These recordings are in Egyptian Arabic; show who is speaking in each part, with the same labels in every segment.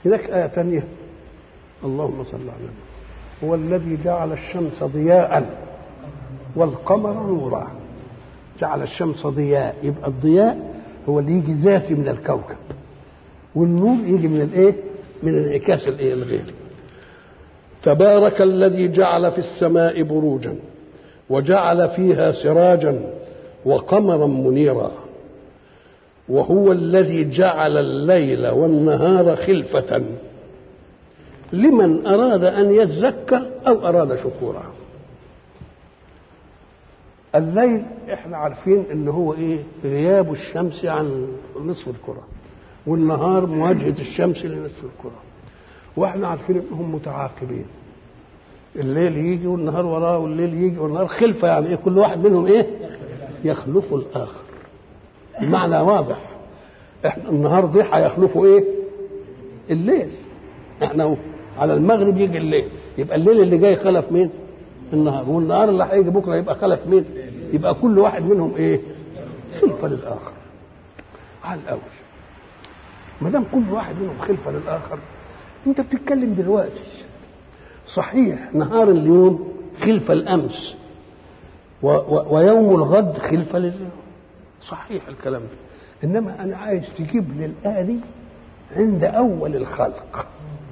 Speaker 1: هناك آية ثانية اللهم صل على النبي هو الذي جعل الشمس ضياء والقمر نورا جعل الشمس ضياء يبقى الضياء هو اللي يجي ذاتي من الكوكب والنور يجي من الايه من انعكاس الايه الغير تبارك الذي جعل في السماء بروجا وجعل فيها سراجا وقمرا منيرا وهو الذي جعل الليل والنهار خلفة لمن أراد أن يذكر أو أراد شكورا الليل احنا عارفين ان هو ايه غياب الشمس عن نصف الكرة والنهار مواجهة الشمس لنصف الكرة واحنا عارفين انهم متعاقبين الليل يجي والنهار وراه والليل يجي والنهار خلفة يعني ايه كل واحد منهم ايه يخلف الاخر المعنى واضح احنا النهار ضحى يخلفه ايه الليل احنا على المغرب يجي الليل يبقى الليل اللي جاي خلف مين النهار والنهار اللي هيجي بكره يبقى خلف مين يبقى كل واحد منهم ايه خلفه للاخر على الاول ما دام كل واحد منهم خلفه للاخر انت بتتكلم دلوقتي صحيح نهار اليوم خلفه الامس و و ويوم الغد خلفه لليوم صحيح الكلام ده انما انا عايز تجيب لي الايه دي عند اول الخلق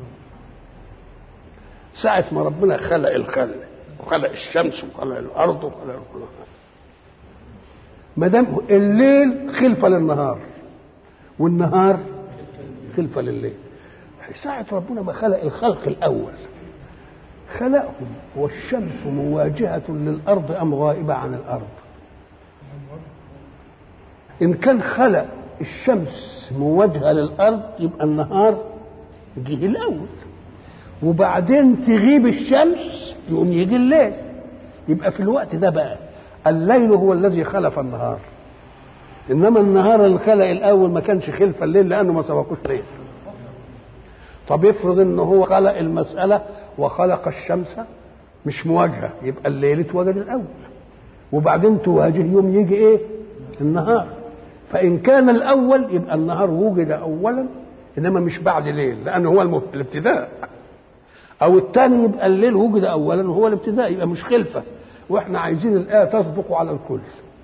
Speaker 1: ساعة ما ربنا خلق الخلق وخلق الشمس وخلق الأرض وخلق كل حاجة ما دام الليل خلفة للنهار والنهار خلفة لليل ساعة ربنا ما خلق الخلق الأول خلقهم والشمس مواجهة للأرض أم غائبة عن الأرض إن كان خلق الشمس مواجهة للأرض يبقى النهار جه الأول وبعدين تغيب الشمس يقوم يجي الليل يبقى في الوقت ده بقى الليل هو الذي خلف النهار انما النهار اللي خلق الاول ما كانش خلف الليل لانه ما سبقوش ليل طب افرض ان هو خلق المساله وخلق الشمس مش مواجهه يبقى الليل اتوجد الاول وبعدين تواجه يوم يجي ايه النهار فان كان الاول يبقى النهار وجد اولا انما مش بعد ليل لانه هو المف... الابتداء او الثاني يبقى الليل وجد اولا وهو الابتداء يبقى مش خلفه واحنا عايزين الايه تصدق على الكل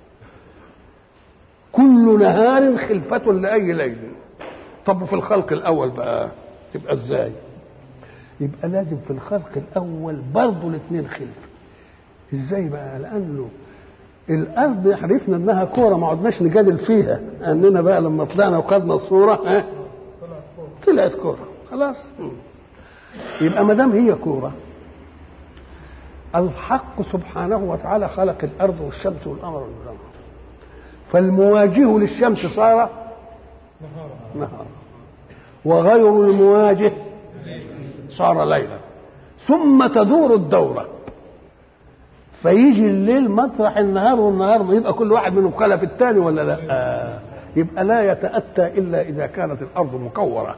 Speaker 1: كل نهار خلفة لأي ليل طب في الخلق الأول بقى تبقى ازاي يبقى لازم في الخلق الأول برضه الاثنين خلفة ازاي بقى لأنه الأرض عرفنا إنها كورة ما عدناش نجادل فيها أننا بقى لما طلعنا وخدنا الصورة ها طلعت كورة خلاص يبقى ما دام هي كورة الحق سبحانه وتعالى خلق الأرض والشمس والقمر والنجوم فالمواجه للشمس صار نهارا وغير المواجه صار ليلا ثم تدور الدورة فيجي الليل مطرح النهار والنهار يبقى كل واحد منهم خلف الثاني ولا لا آه. يبقى لا يتأتى إلا إذا كانت الأرض مكورة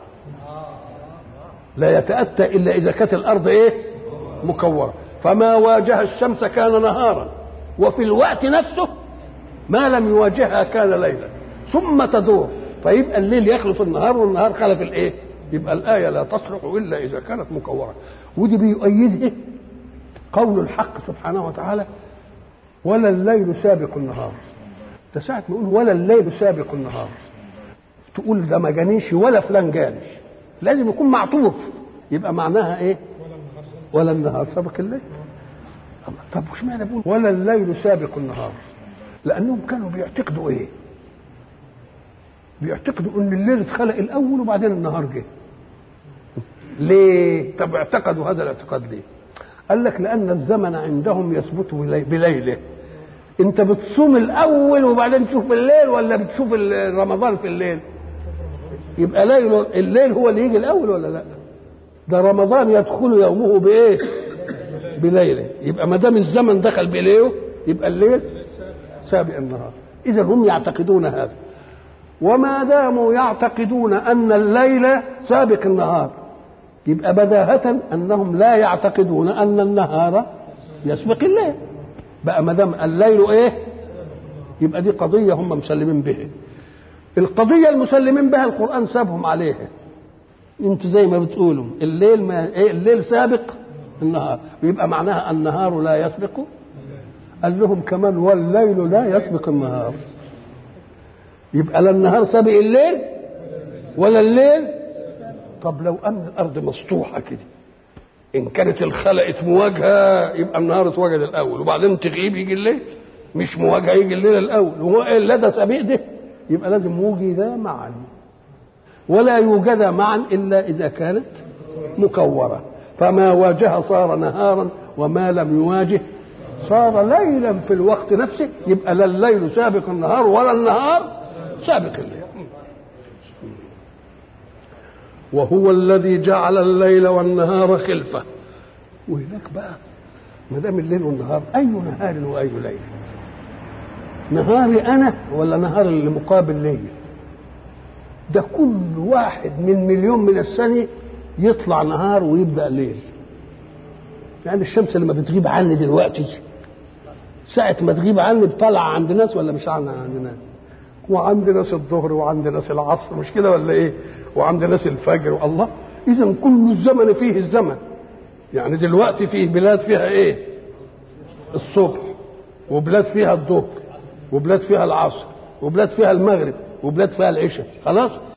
Speaker 1: لا يتأتى إلا إذا كانت الأرض إيه مكورة فما واجه الشمس كان نهارا وفي الوقت نفسه ما لم يواجهها كان ليلا ثم تدور فيبقى الليل يخلف النهار والنهار خلف الايه يبقى الآية لا تصلح إلا إذا كانت مكورة ودي بيؤيده قول الحق سبحانه وتعالى ولا الليل سابق النهار ده ساعة ما يقول ولا الليل سابق النهار تقول ده ما جانيش ولا فلان جاني لازم يكون معطوف يبقى معناها ايه ولا النهار سابق الليل طب وش معنى بقول ولا الليل سابق النهار لانهم كانوا بيعتقدوا ايه بيعتقدوا ان الليل اتخلق الاول وبعدين النهار جه ليه طب اعتقدوا هذا الاعتقاد ليه قال لك لان الزمن عندهم يثبت بليله انت بتصوم الاول وبعدين تشوف الليل ولا بتشوف رمضان في الليل يبقى ليل الليل هو اللي يجي الاول ولا لا ده رمضان يدخل يومه بايه بليله يبقى ما دام الزمن دخل بليله يبقى الليل سابق النهار اذا هم يعتقدون هذا وما داموا يعتقدون ان الليل سابق النهار يبقى بداهة انهم لا يعتقدون ان النهار يسبق الليل بقى ما دام الليل ايه يبقى دي قضية هم مسلمين بها القضية المسلمين بها القرآن سابهم عليها انتوا زي ما بتقولوا الليل ما إيه الليل سابق النهار يبقى معناها النهار لا يسبق قال لهم كمان والليل لا يسبق النهار يبقى لا النهار سابق الليل ولا الليل طب لو ان الارض مسطوحه كده ان كانت الخلقت مواجهه يبقى النهار اتوجد الاول وبعدين تغيب يجي الليل مش مواجهه يجي الليل الاول وهو ايه لا ده سابق ده يبقى لازم وجدا معا ولا يوجد معا الا اذا كانت مكوره فما واجه صار نهارا وما لم يواجه صار ليلا في الوقت نفسه يبقى لا الليل سابق النهار ولا النهار سابق الليل وهو الذي جعل الليل والنهار خلفه وهناك بقى ما دام الليل والنهار اي نهار واي ليل نهاري انا ولا نهار اللي مقابل ليا ده كل واحد من مليون من الثانيه يطلع نهار ويبدا ليل يعني الشمس لما بتغيب عني دلوقتي ساعة ما تغيب عني بطلع عند ناس ولا مش عند ناس وعند ناس الظهر وعند ناس العصر مش كده ولا ايه وعند ناس الفجر والله اذا كل الزمن فيه الزمن يعني دلوقتي فيه بلاد فيها ايه الصبح وبلاد فيها الظهر وبلاد فيها العصر وبلاد فيها المغرب وبلاد فيها العشاء خلاص